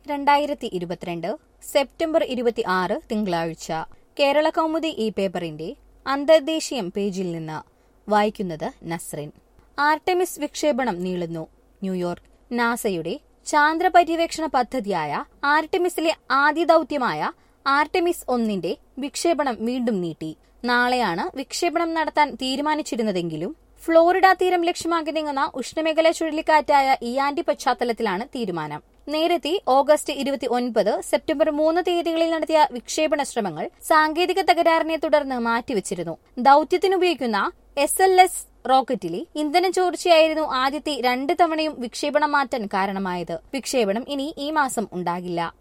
രണ്ടായിരത്തി ഇരുപത്തിരണ്ട് സെപ്റ്റംബർ ഇരുപത്തി ആറ് തിങ്കളാഴ്ച കേരള കൗമുദി ഈ പേപ്പറിന്റെ അന്തർദേശീയം പേജിൽ നിന്ന് വായിക്കുന്നത് നസ്രിൻ ആർടെമിസ് വിക്ഷേപണം നീളുന്നു ന്യൂയോർക്ക് നാസയുടെ ചാന്ദ്ര പര്യവേക്ഷണ പദ്ധതിയായ ആർടെമിസിലെ ആദ്യ ദൌത്യമായ ആർടെമിസ് ഒന്നിന്റെ വിക്ഷേപണം വീണ്ടും നീട്ടി നാളെയാണ് വിക്ഷേപണം നടത്താൻ തീരുമാനിച്ചിരുന്നതെങ്കിലും ഫ്ലോറിഡ തീരം ലക്ഷ്യമാക്കി നീങ്ങുന്ന ഉഷ്ണമേഖലാ ചുഴലിക്കാറ്റായ ഇയാന്റെ പശ്ചാത്തലത്തിലാണ് തീരുമാനം നേരത്തെ ഓഗസ്റ്റ് ഇരുപത്തി ഒൻപത് സെപ്റ്റംബർ മൂന്ന് തീയതികളിൽ നടത്തിയ വിക്ഷേപണ ശ്രമങ്ങൾ സാങ്കേതിക തകരാറിനെ തുടർന്ന് മാറ്റിവച്ചിരുന്നു ദൌത്യത്തിനുപയോഗിക്കുന്ന എസ് എൽ എസ് റോക്കറ്റിലെ ഇന്ധന ചോർച്ചയായിരുന്നു ആദ്യത്തെ രണ്ട് തവണയും വിക്ഷേപണം മാറ്റാൻ കാരണമായത് വിക്ഷേപണം ഇനി ഈ മാസം ഉണ്ടാകില്ല